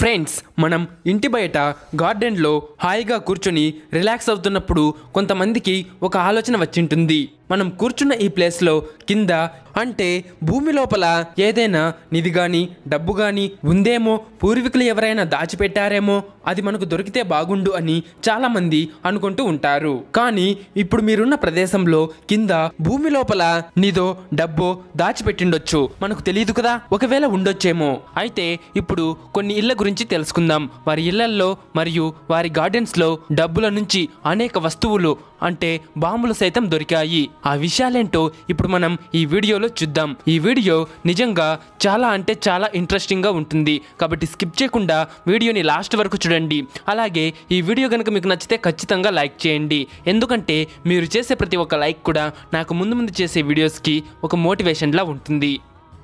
friends మనం ఇంటి బయట గార్డెన్లో హాయిగా కూర్చొని రిలాక్స్ అవుతున్నప్పుడు కొంతమందికి ఒక ఆలోచన వచ్చింటుంది మనం కూర్చున్న ఈ ప్లేస్లో కింద అంటే భూమి లోపల ఏదైనా నిధి కానీ డబ్బు కానీ ఉందేమో పూర్వీకులు ఎవరైనా దాచిపెట్టారేమో అది మనకు దొరికితే బాగుండు అని చాలామంది అనుకుంటూ ఉంటారు కానీ ఇప్పుడు మీరున్న ప్రదేశంలో కింద భూమి లోపల నిదో డబ్బో దాచిపెట్టిండొచ్చు మనకు తెలియదు కదా ఒకవేళ ఉండొచ్చేమో అయితే ఇప్పుడు కొన్ని ఇళ్ల గురించి తెలుసుకుందాం వారి ఇళ్లల్లో మరియు వారి గార్డెన్స్లో డబ్బుల నుంచి అనేక వస్తువులు అంటే బాంబులు సైతం దొరికాయి ఆ విషయాలేంటో ఇప్పుడు మనం ఈ వీడియోలో చూద్దాం ఈ వీడియో నిజంగా చాలా అంటే చాలా ఇంట్రెస్టింగ్గా ఉంటుంది కాబట్టి స్కిప్ చేయకుండా వీడియోని లాస్ట్ వరకు చూడండి అలాగే ఈ వీడియో కనుక మీకు నచ్చితే ఖచ్చితంగా లైక్ చేయండి ఎందుకంటే మీరు చేసే ప్రతి ఒక్క లైక్ కూడా నాకు ముందు ముందు చేసే వీడియోస్కి ఒక మోటివేషన్లా ఉంటుంది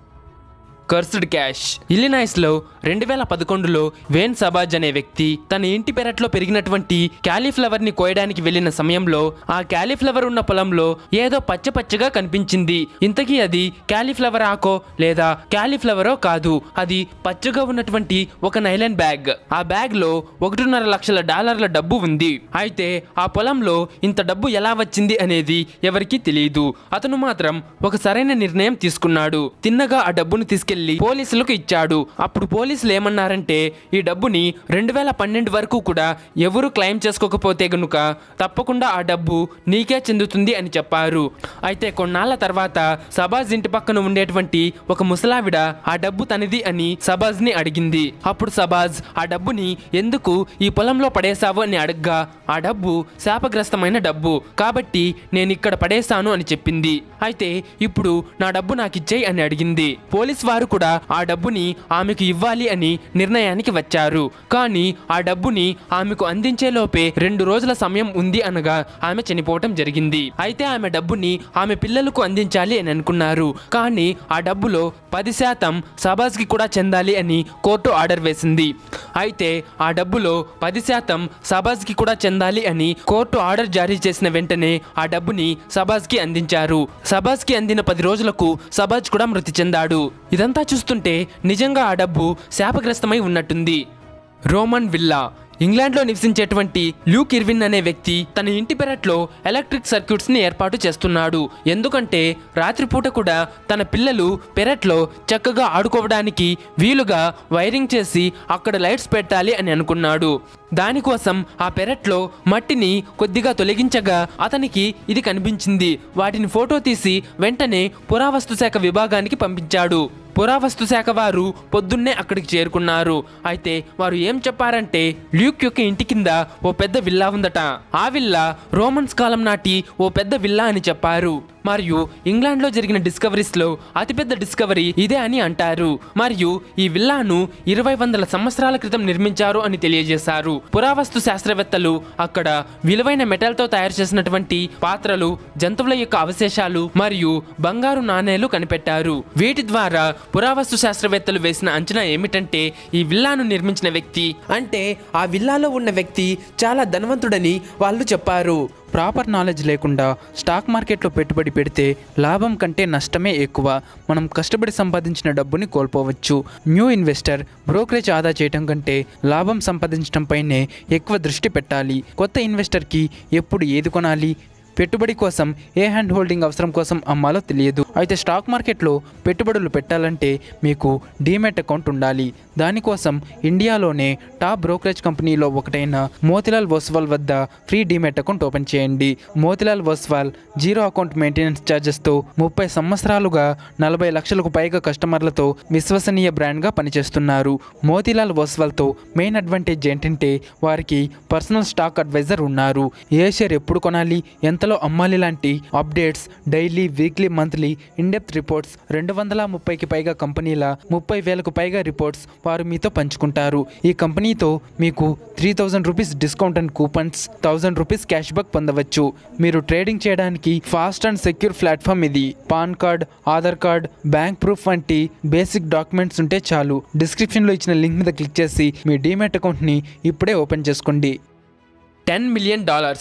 కర్స్డ్ క్యాష్ ఇలినాయిస్లో రెండు వేల పదకొండులో వేన్ సబాజ్ అనే వ్యక్తి తన ఇంటి పెరట్లో పెరిగినటువంటి క్యాలీఫ్లవర్ ని కోయడానికి వెళ్ళిన సమయంలో ఆ క్యాలీఫ్లవర్ ఉన్న పొలంలో ఏదో పచ్చ పచ్చగా కనిపించింది ఇంతకీ అది క్యాలీఫ్లవర్ ఆకో లేదా క్యాలీఫ్లవరో కాదు అది పచ్చగా ఉన్నటువంటి ఒక నైలాన్ బ్యాగ్ ఆ బ్యాగ్ లో ఒకటిన్నర లక్షల డాలర్ల డబ్బు ఉంది అయితే ఆ పొలంలో ఇంత డబ్బు ఎలా వచ్చింది అనేది ఎవరికీ తెలియదు అతను మాత్రం ఒక సరైన నిర్ణయం తీసుకున్నాడు తిన్నగా ఆ డబ్బును తీసుకెళ్లి పోలీసులకు ఇచ్చాడు అప్పుడు పోలీసులు ఏమన్నారంటే ఈ డబ్బుని రెండు వేల పన్నెండు వరకు కూడా ఎవరు క్లెయిమ్ చేసుకోకపోతే గనుక తప్పకుండా ఆ డబ్బు నీకే చెందుతుంది అని చెప్పారు అయితే కొన్నాళ్ళ తర్వాత సబాజ్ ఇంటి పక్కన ఉండేటువంటి ఒక ముసలావిడ ఆ డబ్బు తనది అని సబాజ్ ని అడిగింది అప్పుడు సబాజ్ ఆ డబ్బుని ఎందుకు ఈ పొలంలో పడేశావు అని అడగ్గా ఆ డబ్బు శాపగ్రస్తమైన డబ్బు కాబట్టి నేను ఇక్కడ పడేశాను అని చెప్పింది అయితే ఇప్పుడు నా డబ్బు నాకు ఇచ్చేయి అని అడిగింది పోలీస్ వారు కూడా ఆ డబ్బుని ఆమెకు ఇవ్వాలి అని నిర్ణయానికి వచ్చారు కానీ ఆ డబ్బుని ఆమెకు అందించే లోపే రెండు రోజుల సమయం ఉంది అనగా ఆమె చనిపోవటం జరిగింది అయితే ఆమె డబ్బుని ఆమె పిల్లలకు అందించాలి అని అనుకున్నారు కానీ ఆ డబ్బులో పది శాతం సబాజ్కి కూడా చెందాలి అని కోర్టు ఆర్డర్ వేసింది అయితే ఆ డబ్బులో పది శాతం సబాజ్కి కూడా చెందాలి అని కోర్టు ఆర్డర్ జారీ చేసిన వెంటనే ఆ డబ్బుని సబాజ్కి అందించారు సబాజ్కి అందిన పది రోజులకు సబాజ్ కూడా మృతి చెందాడు ఇదంతా చూస్తుంటే నిజంగా ఆ డబ్బు శాపగ్రస్తమై ఉన్నట్టుంది రోమన్ విల్లా ఇంగ్లాండ్లో నివసించేటువంటి ల్యూక్ ఇర్విన్ అనే వ్యక్తి తన ఇంటి పెరట్లో ఎలక్ట్రిక్ సర్క్యూట్స్ ని ఏర్పాటు చేస్తున్నాడు ఎందుకంటే రాత్రిపూట కూడా తన పిల్లలు పెరట్లో చక్కగా ఆడుకోవడానికి వీలుగా వైరింగ్ చేసి అక్కడ లైట్స్ పెట్టాలి అని అనుకున్నాడు దానికోసం ఆ పెరట్లో మట్టిని కొద్దిగా తొలగించగా అతనికి ఇది కనిపించింది వాటిని ఫోటో తీసి వెంటనే పురావస్తు శాఖ విభాగానికి పంపించాడు పురావస్తు శాఖ వారు పొద్దున్నే అక్కడికి చేరుకున్నారు అయితే వారు ఏం చెప్పారంటే ల్యూక్ యొక్క ఇంటి కింద ఓ పెద్ద విల్లా ఉందట ఆ విల్లా రోమన్స్ కాలం నాటి ఓ పెద్ద విల్లా అని చెప్పారు మరియు ఇంగ్లాండ్లో జరిగిన డిస్కవరీస్లో అతిపెద్ద డిస్కవరీ ఇదే అని అంటారు మరియు ఈ విల్లాను ఇరవై వందల సంవత్సరాల క్రితం నిర్మించారు అని తెలియజేశారు పురావస్తు శాస్త్రవేత్తలు అక్కడ విలువైన మెటల్తో తయారు చేసినటువంటి పాత్రలు జంతువుల యొక్క అవశేషాలు మరియు బంగారు నాణేలు కనిపెట్టారు వీటి ద్వారా పురావస్తు శాస్త్రవేత్తలు వేసిన అంచనా ఏమిటంటే ఈ విల్లాను నిర్మించిన వ్యక్తి అంటే ఆ విల్లాలో ఉన్న వ్యక్తి చాలా ధనవంతుడని వాళ్ళు చెప్పారు ప్రాపర్ నాలెడ్జ్ లేకుండా స్టాక్ మార్కెట్లో పెట్టుబడి పెడితే లాభం కంటే నష్టమే ఎక్కువ మనం కష్టపడి సంపాదించిన డబ్బుని కోల్పోవచ్చు న్యూ ఇన్వెస్టర్ బ్రోకరేజ్ ఆదా చేయటం కంటే లాభం సంపాదించడంపైనే ఎక్కువ దృష్టి పెట్టాలి కొత్త ఇన్వెస్టర్కి ఎప్పుడు ఏది కొనాలి పెట్టుబడి కోసం ఏ హ్యాండ్ హోల్డింగ్ అవసరం కోసం అమ్మాలో తెలియదు అయితే స్టాక్ మార్కెట్లో పెట్టుబడులు పెట్టాలంటే మీకు డీమెట్ అకౌంట్ ఉండాలి దానికోసం ఇండియాలోనే టాప్ బ్రోకరేజ్ కంపెనీలో ఒకటైన మోతిలాల్ ఓస్వాల్ వద్ద ఫ్రీ డీమెట్ అకౌంట్ ఓపెన్ చేయండి Motilal Oswal zero account maintenance ఛార్జెస్తో ముప్పై సంవత్సరాలుగా నలభై లక్షలకు పైగా కస్టమర్లతో విశ్వసనీయ బ్రాండ్గా పనిచేస్తున్నారు మోతిలాల్ ఓస్వాల్తో మెయిన్ అడ్వాంటేజ్ ఏంటంటే వారికి పర్సనల్ స్టాక్ అడ్వైజర్ ఉన్నారు ఏ షేర్ ఎప్పుడు కొనాలి ఎంతలో అమ్మాలి లాంటి updates daily weekly monthly in depth reports రెండు వందల ముప్పైకి పైగా కంపెనీల ముప్పై వేలకు పైగా రిపోర్ట్స్ వారు మీతో పంచుకుంటారు ఈ కంపెనీతో మీకు three thousand rupees discount and coupons thousand rupees cash back పొందవచ్చు మీరు ట్రేడింగ్ చేయడానికి ఫాస్ట్ అండ్ సెక్యూర్ ప్లాట్ఫామ్ ఇది PAN card Aadhaar card bank proof వంటి బేసిక్ డాక్యుమెంట్స్ ఉంటే చాలు డిస్క్రిప్షన్లో ఇచ్చిన లింక్ మీద క్లిక్ చేసి మీ డీమెట్ అకౌంట్ని ఇప్పుడే ఓపెన్ చేసుకోండి టెన్ మిలియన్ డాలర్స్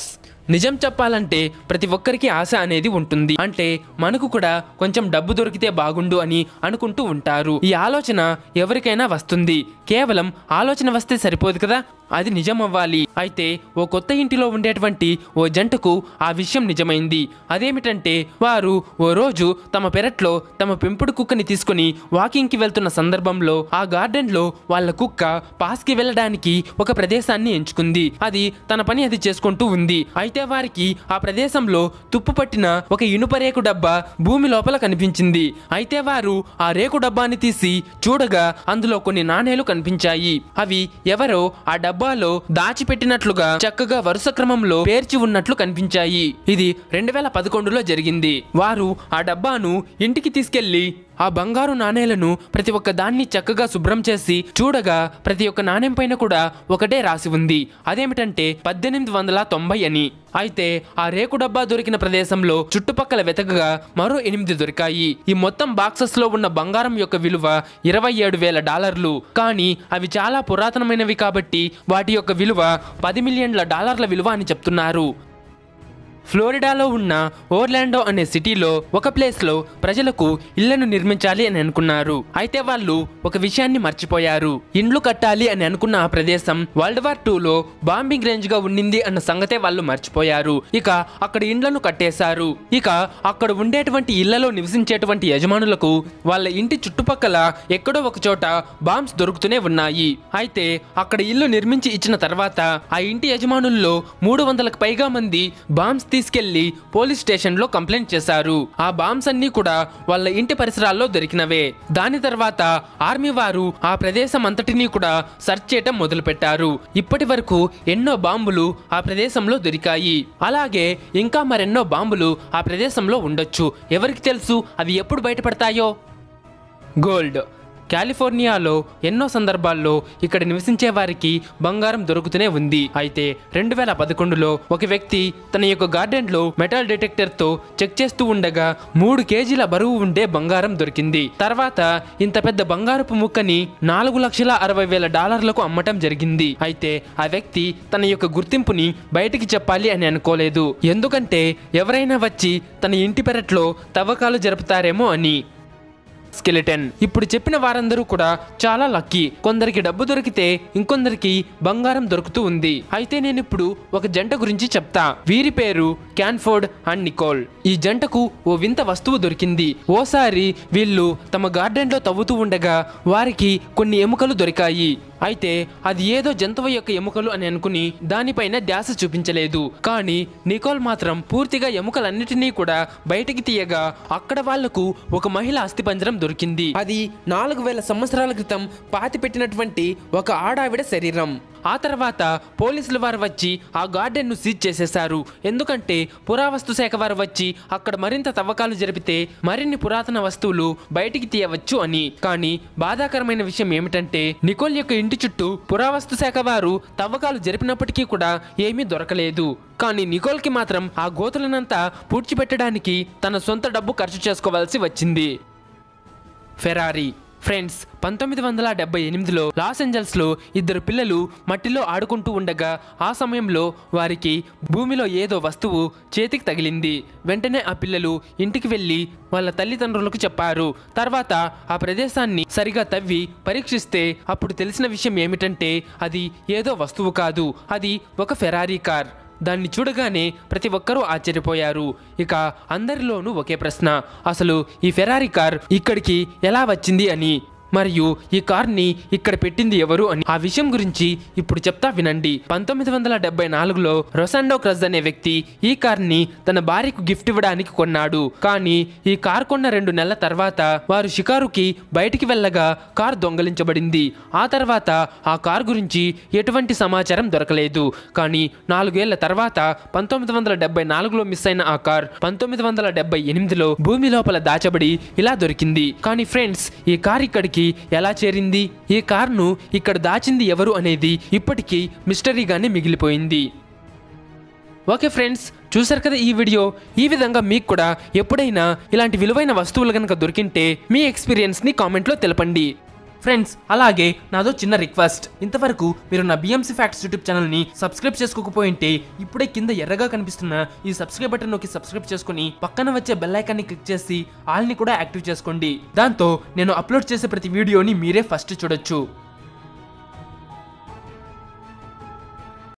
నిజం చెప్పాలంటే ప్రతి ఒక్కరికి ఆశ అనేది ఉంటుంది అంటే మనకు కూడా కొంచెం డబ్బు దొరికితే బాగుండు అని అనుకుంటూ ఉంటారు ఈ ఆలోచన ఎవరికైనా వస్తుంది కేవలం ఆలోచన వస్తే సరిపోదు కదా అది నిజం అవ్వాలి అయితే ఓ కొత్త ఇంటిలో ఉండేటువంటి ఓ జంటకు ఆ విషయం నిజమైంది అదేమిటంటే వారు ఓ రోజు తమ పెరట్లో తమ పెంపుడు కుక్కని తీసుకుని వాకింగ్కి వెళ్తున్న సందర్భంలో ఆ గార్డెన్లో వాళ్ళ కుక్క పాస్కి వెళ్ళడానికి ఒక ప్రదేశాన్ని ఎంచుకుంది అది తన పని అది చేసుకుంటూ ఉంది అయితే వారికి ఆ ప్రదేశంలో తుప్పు పట్టిన ఒక ఇనుప రేకు డబ్బా భూమి లోపల కనిపించింది అయితే వారు ఆ రేకు డబ్బాని తీసి చూడగా అందులో కొన్ని నాణేలు కనిపించాయి అవి ఎవరో ఆ డబ్బాలో దాచిపెట్టినట్లుగా చక్కగా వరుస క్రమంలో పేర్చి ఉన్నట్లు కనిపించాయి ఇది రెండు వేల పదకొండులో జరిగింది వారు ఆ డబ్బాను ఇంటికి తీసుకెళ్లి ఆ బంగారు నాణేలను ప్రతి ఒక్క దాన్ని చక్కగా శుభ్రం చేసి చూడగా ప్రతి ఒక్క నాణెం పైన కూడా ఒకటే రాసి ఉంది అదేమిటంటే పద్దెనిమిది వందల తొంభై అని అయితే ఆ రేకు డబ్బా దొరికిన ప్రదేశంలో చుట్టుపక్కల వెతకగా మరో ఎనిమిది దొరికాయి ఈ మొత్తం బాక్సెస్ లో ఉన్న బంగారం యొక్క విలువ ఇరవై ఏడు వేల డాలర్లు కానీ అవి చాలా పురాతనమైనవి కాబట్టి వాటి యొక్క విలువ పది మిలియన్ల డాలర్ల విలువ అని చెప్తున్నారు ఫ్లోరిడాలో ఉన్న ఓర్లాండో అనే సిటీలో ఒక ప్లేస్లో ప్రజలకు ఇళ్లను నిర్మించాలి అని అనుకున్నారు అయితే వాళ్ళు ఒక విషయాన్ని మర్చిపోయారు ఇండ్లు కట్టాలి అని అనుకున్న ఆ ప్రదేశం వరల్డ్ వార్ టూలో బాంబింగ్ రేంజ్ గా ఉండింది అన్న సంగతే వాళ్ళు మర్చిపోయారు ఇక అక్కడ ఇండ్లను కట్టేశారు ఇక అక్కడ ఉండేటువంటి ఇళ్లలో నివసించేటువంటి యజమానులకు వాళ్ళ ఇంటి చుట్టుపక్కల ఎక్కడో ఒక చోట బాంబ్స్ దొరుకుతూనే ఉన్నాయి అయితే అక్కడ ఇల్లు నిర్మించి ఇచ్చిన తర్వాత ఆ ఇంటి యజమానుల్లో మూడు వందలకు పైగా మంది బాంబ్స్ తీసుకెళ్లి పోలీస్ స్టేషన్ లో కంప్లైంట్ చేశారు ఆ బాంబ్స్ అన్ని కూడా వాళ్ళ ఇంటి పరిసరాల్లో దొరికినవే దాని తర్వాత ఆర్మీ వారు ఆ ప్రదేశం అంతటినీ కూడా సెర్చ్ చేయటం మొదలు పెట్టారు ఇప్పటి వరకు ఎన్నో బాంబులు ఆ ప్రదేశంలో దొరికాయి అలాగే ఇంకా మరెన్నో బాంబులు ఆ ప్రదేశంలో ఉండొచ్చు ఎవరికి తెలుసు అవి ఎప్పుడు బయటపడతాయో గోల్డ్ కాలిఫోర్నియాలో ఎన్నో సందర్భాల్లో ఇక్కడ నివసించే వారికి బంగారం దొరుకుతూనే ఉంది అయితే రెండు వేల పదకొండులో ఒక వ్యక్తి తన యొక్క గార్డెన్లో మెటల్ డిటెక్టర్తో చెక్ చేస్తూ ఉండగా మూడు కేజీల బరువు ఉండే బంగారం దొరికింది తర్వాత ఇంత పెద్ద బంగారపు ముక్కని నాలుగు లక్షల అరవై వేల డాలర్లకు అమ్మటం జరిగింది అయితే ఆ వ్యక్తి తన యొక్క గుర్తింపుని బయటికి చెప్పాలి అని అనుకోలేదు ఎందుకంటే ఎవరైనా వచ్చి తన ఇంటి పెరట్లో తవ్వకాలు జరుపుతారేమో అని స్కెలిటన్ ఇప్పుడు చెప్పిన వారందరూ కూడా చాలా లక్కీ కొందరికి డబ్బు దొరికితే ఇంకొందరికి బంగారం దొరుకుతూ ఉంది అయితే నేను ఇప్పుడు ఒక జంట గురించి చెప్తా వీరి పేరు క్యాన్ఫోర్డ్ అండ్ నికోల్ ఈ జంటకు ఓ వింత వస్తువు దొరికింది ఓసారి వీళ్ళు తమ గార్డెన్లో తవ్వుతూ ఉండగా వారికి కొన్ని ఎముకలు దొరికాయి అయితే అది ఏదో జంతువు యొక్క ఎముకలు అని అనుకుని దానిపైన ధ్యాస చూపించలేదు కానీ నికోల్ మాత్రం పూర్తిగా ఎముకలన్నిటినీ కూడా బయటికి తీయగా అక్కడ వాళ్లకు ఒక మహిళ అస్థిపంజరం దొరికింది అది నాలుగు వేల సంవత్సరాల క్రితం పాతి పెట్టినటువంటి ఒక ఆడావిడ శరీరం ఆ తర్వాత పోలీసులు వారు వచ్చి ఆ గార్డెన్ను సీజ్ చేసేశారు ఎందుకంటే పురావస్తు శాఖ వారు వచ్చి అక్కడ మరింత తవ్వకాలు జరిపితే మరిన్ని పురాతన వస్తువులు బయటికి తీయవచ్చు అని కానీ బాధాకరమైన విషయం ఏమిటంటే నికోల్ యొక్క ఇంటి చుట్టూ పురావస్తు శాఖ వారు తవ్వకాలు జరిపినప్పటికీ కూడా ఏమీ దొరకలేదు కానీ నికోల్కి మాత్రం ఆ గోతులనంతా పూడ్చిపెట్టడానికి తన సొంత డబ్బు ఖర్చు చేసుకోవాల్సి వచ్చింది ఫెరారీ ఫ్రెండ్స్ పంతొమ్మిది వందల డెబ్బై ఎనిమిదిలో లాస్ ఏంజల్స్లో ఇద్దరు పిల్లలు మట్టిలో ఆడుకుంటూ ఉండగా ఆ సమయంలో వారికి భూమిలో ఏదో వస్తువు చేతికి తగిలింది వెంటనే ఆ పిల్లలు ఇంటికి వెళ్ళి వాళ్ళ తల్లిదండ్రులకు చెప్పారు తర్వాత ఆ ప్రదేశాన్ని సరిగా తవ్వి పరీక్షిస్తే అప్పుడు తెలిసిన విషయం ఏమిటంటే అది ఏదో వస్తువు కాదు అది ఒక ఫెరారీ కార్ దాన్ని చూడగానే ప్రతి ఒక్కరూ ఆశ్చర్యపోయారు ఇక అందరిలోనూ ఒకే ప్రశ్న అసలు ఈ ఫెరారీ కార్ ఇక్కడికి ఎలా వచ్చింది అని మరియు ఈ కార్ని ఇక్కడ పెట్టింది ఎవరు అని ఆ విషయం గురించి ఇప్పుడు చెప్తా వినండి పంతొమ్మిది వందల డెబ్బై నాలుగులో రొసాండో క్రజ్ అనే వ్యక్తి ఈ కార్ని తన భార్యకు గిఫ్ట్ ఇవ్వడానికి కొన్నాడు కానీ ఈ కార్ కొన్న రెండు నెలల తర్వాత వారు షికారుకి బయటికి వెళ్ళగా కార్ దొంగలించబడింది ఆ తర్వాత ఆ కార్ గురించి ఎటువంటి సమాచారం దొరకలేదు కానీ నాలుగేళ్ల తర్వాత పంతొమ్మిది వందల డెబ్బై నాలుగులో మిస్ అయిన ఆ కార్ పంతొమ్మిది వందల డెబ్బై ఎనిమిదిలో భూమి లోపల దాచబడి ఇలా దొరికింది కానీ ఫ్రెండ్స్ ఈ కార్ ఇక్కడికి ఎలా చేరింది ఈ కార్ను ఇక్కడ దాచింది ఎవరు అనేది ఇప్పటికీ మిస్టరీగానే మిగిలిపోయింది ఓకే ఫ్రెండ్స్ చూసారు కదా ఈ వీడియో ఈ విధంగా మీకు కూడా ఎప్పుడైనా ఇలాంటి విలువైన వస్తువులు కనుక దొరికింటే మీ ఎక్స్పీరియన్స్ని కామెంట్లో తెలపండి ఫ్రెండ్స్ అలాగే నాదో చిన్న రిక్వెస్ట్ ఇంతవరకు మీరు నా బిఎంసీ ఫ్యాక్ట్స్ యూట్యూబ్ ఛానల్ని సబ్స్క్రైబ్ చేసుకోకపోయింటే ఇప్పుడే కింద ఎర్రగా కనిపిస్తున్న ఈ సబ్స్క్రైబ్ బటన్ నొక్కి సబ్స్క్రైబ్ చేసుకుని పక్కన వచ్చే బెల్ ఐకాన్ని క్లిక్ చేసి ఆల్ని కూడా యాక్టివ్ చేసుకోండి దాంతో నేను అప్లోడ్ చేసే ప్రతి వీడియోని మీరే ఫస్ట్ చూడొచ్చు